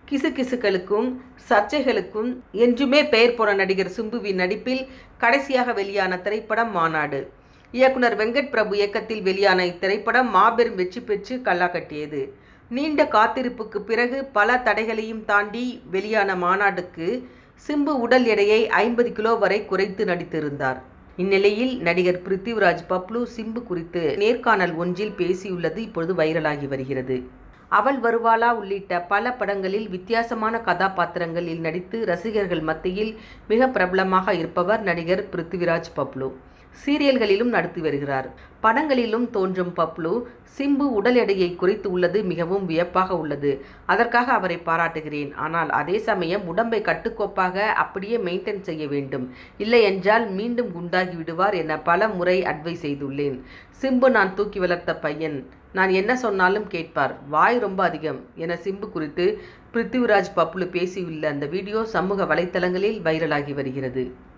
கிசுகிசுக்களுக்கும் சர்ச்சைகளுக்கும் என்றுமே பெயர் போன நடிகர் சிம்புவின் நடிப்பில் கடைசியாக வெளியான திரைப்படம் மாநாடு இயக்குனர் வெங்கட் பிரபு இயக்கத்தில் வெளியான இத்திரைப்படம் மாபெரும் வெற்றி பெற்று கல்லா கட்டியது நீண்ட காத்திருப்புக்கு பிறகு பல தடைகளையும் தாண்டி வெளியான மாநாடுக்கு சிம்பு உடல் எடையை ஐம்பது கிலோ வரை குறைத்து நடித்திருந்தார் இந்நிலையில் நடிகர் பிருத்திவிராஜ் பப்ளு சிம்பு குறித்து நேர்காணல் ஒன்றில் பேசியுள்ளது இப்பொழுது வைரலாகி வருகிறது அவள் வருவாளா உள்ளிட்ட பல படங்களில் வித்தியாசமான கதாபாத்திரங்களில் நடித்து ரசிகர்கள் மத்தியில் மிக பிரபலமாக இருப்பவர் நடிகர் பிருத்திவிராஜ் பப்ளு சீரியல்களிலும் நடத்தி வருகிறார் படங்களிலும் தோன்றும் பப்ளு சிம்பு உடல் எடையை குறைத்து உள்ளது மிகவும் வியப்பாக உள்ளது அதற்காக அவரை பாராட்டுகிறேன் ஆனால் அதே சமயம் உடம்பை கட்டுக்கோப்பாக அப்படியே மெயின்டைன் செய்ய வேண்டும் இல்லை என்றால் மீண்டும் குண்டாகி விடுவார் என பல முறை அட்வைஸ் செய்துள்ளேன் சிம்பு நான் தூக்கி வளர்த்த பையன் நான் என்ன சொன்னாலும் கேட்பார் வாய் ரொம்ப அதிகம் என சிம்பு குறித்து பிருத்திவிராஜ் பப்ளு பேசியுள்ள அந்த வீடியோ சமூக வலைத்தளங்களில் வைரலாகி வருகிறது